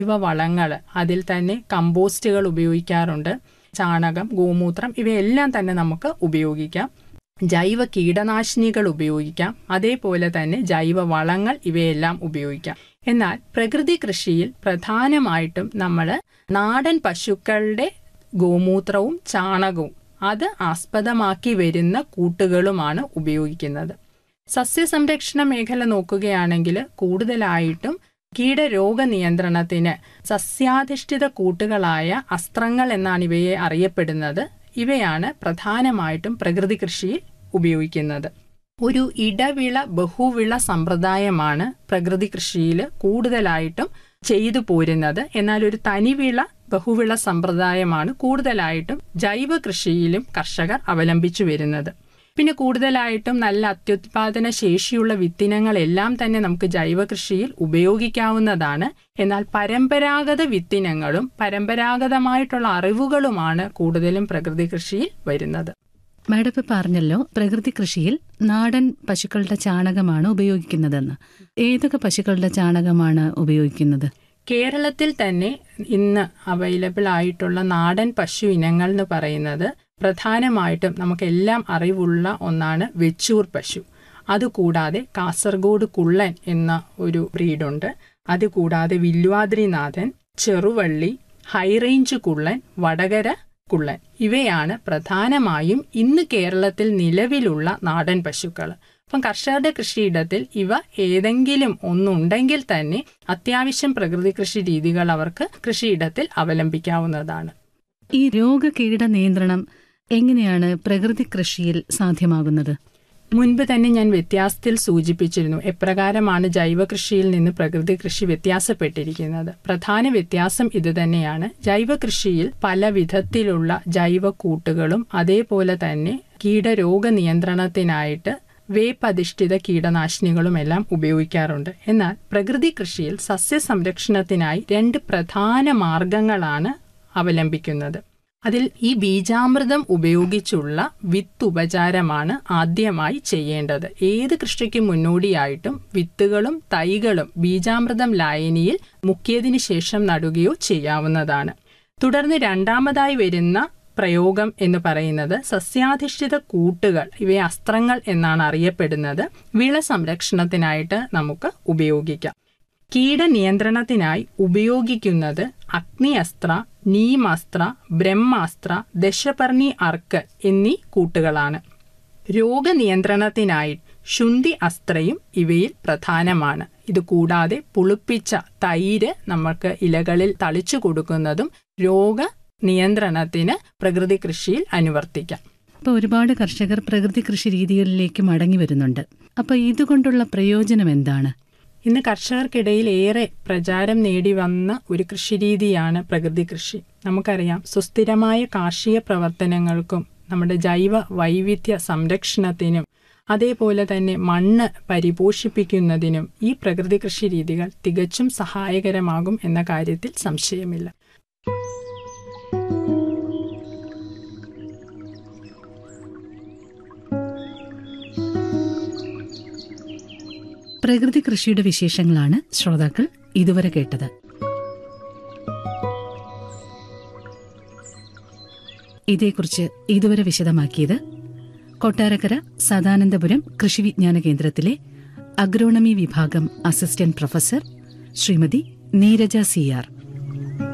ഇവ വളങ്ങൾ അതിൽ തന്നെ കമ്പോസ്റ്റുകൾ ഉപയോഗിക്കാറുണ്ട് ചാണകം ഗോമൂത്രം ഇവയെല്ലാം തന്നെ നമുക്ക് ഉപയോഗിക്കാം ജൈവ കീടനാശിനികൾ ഉപയോഗിക്കാം അതേപോലെ തന്നെ ജൈവ വളങ്ങൾ ഇവയെല്ലാം ഉപയോഗിക്കാം എന്നാൽ പ്രകൃതി കൃഷിയിൽ പ്രധാനമായിട്ടും നമ്മൾ നാടൻ പശുക്കളുടെ ഗോമൂത്രവും ചാണകവും അത് ആസ്പദമാക്കി വരുന്ന കൂട്ടുകളുമാണ് ഉപയോഗിക്കുന്നത് സസ്യസംരക്ഷണ മേഖല നോക്കുകയാണെങ്കിൽ കൂടുതലായിട്ടും കീടരോഗ നിയന്ത്രണത്തിന് സസ്യാധിഷ്ഠിത കൂട്ടുകളായ അസ്ത്രങ്ങൾ എന്നാണ് ഇവയെ അറിയപ്പെടുന്നത് ഇവയാണ് പ്രധാനമായിട്ടും പ്രകൃതി കൃഷിയിൽ ഉപയോഗിക്കുന്നത് ഒരു ഇടവിള ബഹുവിള സമ്പ്രദായമാണ് പ്രകൃതി കൃഷിയിൽ കൂടുതലായിട്ടും ചെയ്തു പോരുന്നത് എന്നാൽ ഒരു തനിവിള ബഹുവിള സമ്പ്രദായമാണ് കൂടുതലായിട്ടും ജൈവ കൃഷിയിലും കർഷകർ അവലംബിച്ചു വരുന്നത് പിന്നെ കൂടുതലായിട്ടും നല്ല അത്യുത്പാദന ശേഷിയുള്ള വിത്തിനങ്ങളെല്ലാം തന്നെ നമുക്ക് ജൈവ കൃഷിയിൽ ഉപയോഗിക്കാവുന്നതാണ് എന്നാൽ പരമ്പരാഗത വിത്തിനങ്ങളും പരമ്പരാഗതമായിട്ടുള്ള അറിവുകളുമാണ് കൂടുതലും പ്രകൃതി കൃഷിയിൽ വരുന്നത് മാഡം ഇപ്പൊ പറഞ്ഞല്ലോ പ്രകൃതി കൃഷിയിൽ നാടൻ പശുക്കളുടെ ചാണകമാണ് ഉപയോഗിക്കുന്നതെന്ന് ഏതൊക്കെ പശുക്കളുടെ ചാണകമാണ് ഉപയോഗിക്കുന്നത് കേരളത്തിൽ തന്നെ ഇന്ന് അവൈലബിൾ ആയിട്ടുള്ള നാടൻ പശു ഇനങ്ങൾ എന്ന് പറയുന്നത് പ്രധാനമായിട്ടും നമുക്കെല്ലാം അറിവുള്ള ഒന്നാണ് വെച്ചൂർ പശു അതുകൂടാതെ കാസർഗോഡ് കുള്ളൻ എന്ന ഒരു ബ്രീഡുണ്ട് അതുകൂടാതെ വില്വാദ്രിനാഥൻ ചെറുവള്ളി ഹൈറേഞ്ച് കുള്ളൻ വടകര കുള്ളൻ ഇവയാണ് പ്രധാനമായും ഇന്ന് കേരളത്തിൽ നിലവിലുള്ള നാടൻ പശുക്കൾ അപ്പം കർഷകരുടെ കൃഷിയിടത്തിൽ ഇവ ഏതെങ്കിലും ഒന്നുണ്ടെങ്കിൽ തന്നെ അത്യാവശ്യം പ്രകൃതി കൃഷി രീതികൾ അവർക്ക് കൃഷിയിടത്തിൽ അവലംബിക്കാവുന്നതാണ് ഈ രോഗകീട നിയന്ത്രണം എങ്ങനെയാണ് പ്രകൃതി കൃഷിയിൽ സാധ്യമാകുന്നത് മുൻപ് തന്നെ ഞാൻ വ്യത്യാസത്തിൽ സൂചിപ്പിച്ചിരുന്നു എപ്രകാരമാണ് ജൈവ കൃഷിയിൽ നിന്ന് പ്രകൃതി കൃഷി വ്യത്യാസപ്പെട്ടിരിക്കുന്നത് പ്രധാന വ്യത്യാസം ഇതുതന്നെയാണ് ജൈവ കൃഷിയിൽ പല വിധത്തിലുള്ള ജൈവ കൂട്ടുകളും അതേപോലെ തന്നെ കീടരോഗ നിയന്ത്രണത്തിനായിട്ട് വേപ്പധിഷ്ഠിത കീടനാശിനികളും എല്ലാം ഉപയോഗിക്കാറുണ്ട് എന്നാൽ പ്രകൃതി കൃഷിയിൽ സസ്യസംരക്ഷണത്തിനായി രണ്ട് പ്രധാന മാർഗങ്ങളാണ് അവലംബിക്കുന്നത് അതിൽ ഈ ബീജാമൃതം ഉപയോഗിച്ചുള്ള വിത്ത് ഉപചാരമാണ് ആദ്യമായി ചെയ്യേണ്ടത് ഏത് കൃഷിക്ക് മുന്നോടിയായിട്ടും വിത്തുകളും തൈകളും ബീജാമൃതം ലായനിയിൽ മുക്കിയതിനു ശേഷം നടുകയോ ചെയ്യാവുന്നതാണ് തുടർന്ന് രണ്ടാമതായി വരുന്ന പ്രയോഗം എന്ന് പറയുന്നത് സസ്യാധിഷ്ഠിത കൂട്ടുകൾ ഇവയെ അസ്ത്രങ്ങൾ എന്നാണ് അറിയപ്പെടുന്നത് വിള സംരക്ഷണത്തിനായിട്ട് നമുക്ക് ഉപയോഗിക്കാം കീടനിയന്ത്രണത്തിനായി ഉപയോഗിക്കുന്നത് അഗ്നിയസ്ത്ര നീമാസ്ത്ര ബ്രഹ്മാസ്ത്ര ദശപർണി അർക്ക് എന്നീ കൂട്ടുകളാണ് രോഗനിയന്ത്രണത്തിനായി ശുന്തി അസ്ത്രയും ഇവയിൽ പ്രധാനമാണ് ഇത് കൂടാതെ പുളിപ്പിച്ച തൈര് നമുക്ക് ഇലകളിൽ തളിച്ചു കൊടുക്കുന്നതും രോഗ നിയന്ത്രണത്തിന് പ്രകൃതി കൃഷിയിൽ അനുവർത്തിക്കാം അപ്പോൾ ഒരുപാട് കർഷകർ പ്രകൃതി കൃഷി രീതികളിലേക്ക് മടങ്ങി വരുന്നുണ്ട് അപ്പോൾ ഇതുകൊണ്ടുള്ള പ്രയോജനം എന്താണ് ഇന്ന് കർഷകർക്കിടയിൽ ഏറെ പ്രചാരം നേടി വന്ന ഒരു കൃഷിരീതിയാണ് പ്രകൃതി കൃഷി നമുക്കറിയാം സുസ്ഥിരമായ കാർഷിക പ്രവർത്തനങ്ങൾക്കും നമ്മുടെ ജൈവ വൈവിധ്യ സംരക്ഷണത്തിനും അതേപോലെ തന്നെ മണ്ണ് പരിപോഷിപ്പിക്കുന്നതിനും ഈ പ്രകൃതി കൃഷി രീതികൾ തികച്ചും സഹായകരമാകും എന്ന കാര്യത്തിൽ സംശയമില്ല പ്രകൃതി കൃഷിയുടെ വിശേഷങ്ങളാണ് ശ്രോതാക്കൾ ഇതുവരെ കേട്ടത് ഇതേക്കുറിച്ച് ഇതുവരെ വിശദമാക്കിയത് കൊട്ടാരക്കര സദാനന്ദപുരം കൃഷി വിജ്ഞാന കേന്ദ്രത്തിലെ അഗ്രോണമി വിഭാഗം assistant professor Shrimati Neeraja C R